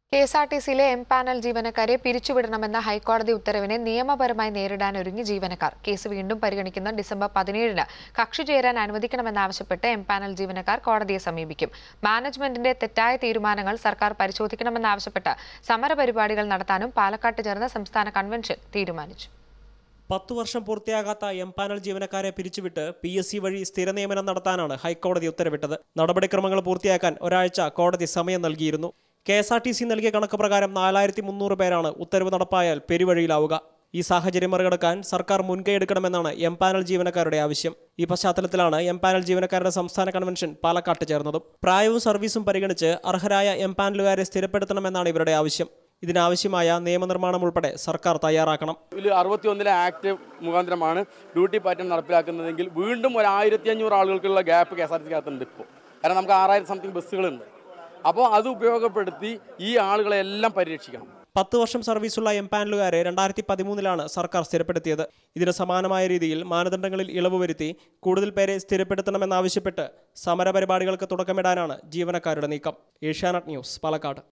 K S R T സിയിലെ M panel ജീവനക്കാരെ പിരിച്ചുവിടണമെന്ന ഹൈക്കോടതി ഉത്തരവിനെ നിയമപരമായി നേരിടാൻ ഒരുങ്ങി ജീവനക്കാർ കേസ് വീണ്ടും പരിഗണിക്കുന്ന ഡിസംബർ പതിനേഴിന് കക്ഷി ചേരാൻ അനുവദിക്കണമെന്നാവശ്യപ്പെട്ട് എം പാനൽ ജീവനക്കാർ കോടതിയെ സമീപിക്കും മാനേജ്മെന്റിന്റെ തെറ്റായ തീരുമാനങ്ങൾ സർക്കാർ പരിശോധിക്കണമെന്നാവശ്യപ്പെട്ട് സമരപരിപാടികൾ നടത്താനും പാലക്കാട്ട് ചേർന്ന സംസ്ഥാന കൺവെൻഷൻ തീരുമാനിച്ചു പത്തു വർഷം പൂർത്തിയാകാത്ത എം പാനൽ ജീവനക്കാരെ പിരിച്ചുവിട്ട് പി എസ് സി വഴി സ്ഥിര നിയമനം നടത്താനാണ് ഹൈക്കോടതി ഉത്തരവിട്ടത് നടപടിക്രമങ്ങൾ പൂർത്തിയാക്കാൻ ഒരാഴ്ച കോടതി സമയം നൽകിയിരുന്നു K S R T C നൽകിയ കണക്ക് പ്രകാരം നാലായിരത്തി മുന്നൂറ് പേരാണ് ഉത്തരവ് നടപ്പായാൽ പെരുവഴിയിലാവുക ഈ സാഹചര്യം മറികടക്കാൻ സർക്കാർ മുൻകൈ എടുക്കണമെന്നാണ് എം പാനൽ ജീവനക്കാരുടെ ആവശ്യം ഈ പശ്ചാത്തലത്തിലാണ് എം പാനൽ ജീവനക്കാരുടെ സംസ്ഥാന കൺവെൻഷൻ പാലക്കാട്ട് ചേർന്നതും പ്രായവും സർവീസും പരിഗണിച്ച് അർഹരായ എം പാനലുകാരെ സ്ഥിരപ്പെടുത്തണമെന്നാണ് ഇവരുടെ ആവശ്യം ഇതിനാവശ്യമായ നിയമനിർമ്മാണം ഉൾപ്പെടെ സർക്കാർ തയ്യാറാക്കണം ഇതിൽ അറുപത്തിയൊന്നിലെ ആക്ട് മുഖാന്തരമാണ് ഡ്യൂട്ടി പാറ്റേൺ നടപ്പിലാക്കുന്നതെങ്കിൽ വീണ്ടും ഒരു ആയിരത്തി അഞ്ഞൂറ് ആളുകൾക്കുള്ള gap K S R T സിക്കകത്തുണ്ട് ഇപ്പോൾ കാരണം നമുക്ക് ആറായിരം സംതിങ് ബസ്സുകളുണ്ട് അപ്പോൾ അത് ഉപയോഗപ്പെടുത്തി ഈ ആളുകളെല്ലാം പരിരക്ഷിക്കണം പത്ത് വർഷം സർവീസുള്ള എം പാനലുകാരെ രണ്ടായിരത്തി പതിമൂന്നിലാണ് സർക്കാർ സ്ഥിരപ്പെടുത്തിയത് ഇതിന് സമാനമായ രീതിയിൽ മാനദണ്ഡങ്ങളിൽ ഇളവ് വരുത്തി കൂടുതൽ പേരെ സ്ഥിരപ്പെടുത്തണമെന്നാവശ്യപ്പെട്ട് സമരപരിപാടികൾക്ക് തുടക്കമിടാനാണ് ജീവനക്കാരുടെ നീക്കം ഏഷ്യാനെറ്റ് ന്യൂസ് പാലക്കാട്